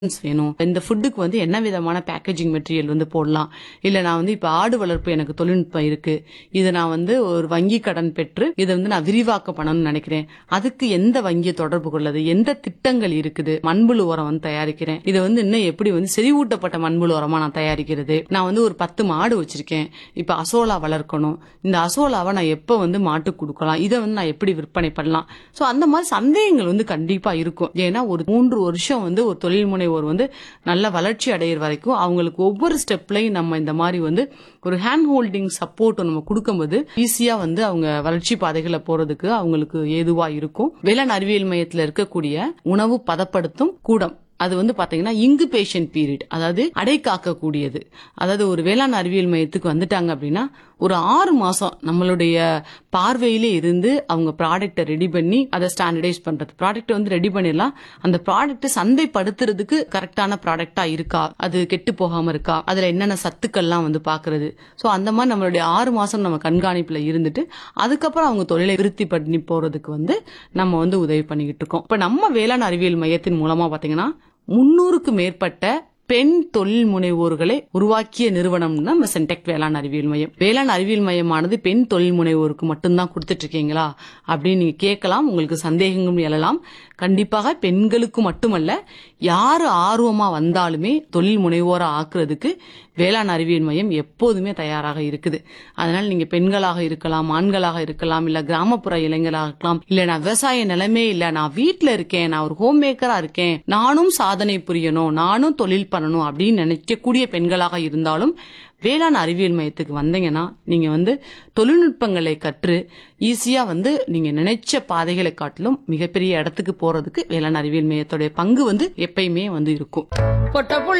வேணும் இந்த ஃபுட்டுக்கு வந்து என்ன விதமான பேக்கேஜிங் மெட்டீரியல் வந்து போடலாம் இல்ல நான் வந்து இப்ப ஆடு வளர்ப்பு எனக்கு தொழில்நுட்பம் இருக்கு இதை நான் வந்து ஒரு வங்கி கடன் பெற்று இதை வந்து நான் விரிவாக்க பண்ணணும்னு நினைக்கிறேன் அதுக்கு எந்த வங்கியை தொடர்பு கொள்ளது எந்த திட்டங்கள் இருக்குது மண்புழு உரம் வந்து தயாரிக்கிறேன் இதை வந்து இன்னும் எப்படி வந்து செறிவூட்டப்பட்ட மண்புழு உரமா நான் தயாரிக்கிறது நான் வந்து ஒரு பத்து மாடு வச்சிருக்கேன் இப்ப அசோலா வளர்க்கணும் இந்த அசோலாவை நான் எப்ப வந்து மாட்டுக்கு கொடுக்கலாம் இதை வந்து நான் எப்படி விற்பனை பண்ணலாம் சோ அந்த மாதிரி சந்தேகங்கள் வந்து கண்டிப்பா இருக்கும் ஏன்னா ஒரு மூன்று வருஷம் வந்து ஒரு தொழில் முனைவோர் வந்து நல்ல வளர்ச்சி அடையிற வரைக்கும் அவங்களுக்கு ஒவ்வொரு ஸ்டெப்லையும் நம்ம இந்த மாதிரி வந்து ஒரு ஹேண்ட் ஹோல்டிங் சப்போர்ட் நம்ம கொடுக்கும்போது ஈஸியா வந்து அவங்க வளர்ச்சி பாதைகளை போறதுக்கு அவங்களுக்கு ஏதுவா இருக்கும் வேளாண் அறிவியல் மையத்துல இருக்கக்கூடிய உணவு பதப்படுத்தும் கூடம் அது வந்து பாத்தீங்கன்னா இங்குபேஷன் பீரியட் அதாவது அடை காக்கக்கூடியது அதாவது ஒரு வேளாண் அறிவியல் மையத்துக்கு வந்துட்டாங்க அப்படின்னா ஒரு ஆறு மாசம் நம்மளுடைய பார்வையிலே இருந்து அவங்க ப்ராடக்ட்டை ரெடி பண்ணி அதை ஸ்டாண்டர்டைஸ் பண்றது ப்ராடக்ட் வந்து ரெடி பண்ணிடலாம் அந்த ப்ராடக்ட் சந்தைப்படுத்துறதுக்கு கரெக்டான ப்ராடக்டா இருக்கா அது கெட்டு போகாம இருக்கா அதுல என்னென்ன சத்துக்கள்லாம் வந்து பாக்குறது சோ அந்த மாதிரி நம்மளுடைய ஆறு மாசம் நம்ம கண்காணிப்புல இருந்துட்டு அதுக்கப்புறம் அவங்க தொழிலை விருத்தி பண்ணி போறதுக்கு வந்து நம்ம வந்து உதவி பண்ணிக்கிட்டு இருக்கோம் இப்ப நம்ம வேளாண் அறிவியல் மையத்தின் மூலமா பாத்தீங்கன்னா முன்னூறுக்கு மேற்பட்ட பெண் தொழில் முனைவோர்களை உருவாக்கிய நிறுவனம் நம்ம சென்டெக் வேளாண் அறிவியல் மையம் வேளாண் அறிவியல் மையமானது பெண் தொழில் முனைவோருக்கு மட்டும்தான் கொடுத்துட்டு இருக்கீங்களா அப்படின்னு நீங்க கேட்கலாம் உங்களுக்கு சந்தேகங்களும் எழலாம் கண்டிப்பாக பெண்களுக்கு மட்டுமல்ல யாரு ஆர்வமா வந்தாலுமே தொழில் முனைவோரா ஆக்குறதுக்கு வேளாண் அறிவியல் மையம் எப்போதுமே தயாராக இருக்குது அதனால நீங்க பெண்களாக இருக்கலாம் ஆண்களாக இருக்கலாம் இல்ல கிராமப்புற இளைஞராக இருக்கலாம் இல்ல நான் விவசாய நிலைமே இல்ல நான் வீட்ல இருக்கேன் நான் ஒரு ஹோம் மேக்கரா இருக்கேன் நானும் சாதனை புரியணும் நானும் தொழில் பண்ணணும் அப்படின்னு நினைக்கக்கூடிய பெண்களாக இருந்தாலும் வேளாண் அறிவியல் மையத்துக்கு வந்தீங்கன்னா நீங்க வந்து தொழில்நுட்பங்களை கற்று ஈஸியா வந்து நீங்க நினைச்ச பாதைகளை காட்டிலும் மிகப்பெரிய இடத்துக்கு போறதுக்கு வேளாண் அறிவியல் மையத்துடைய பங்கு வந்து எப்பயுமே வந்து இருக்கும் பொட்ட புள்ள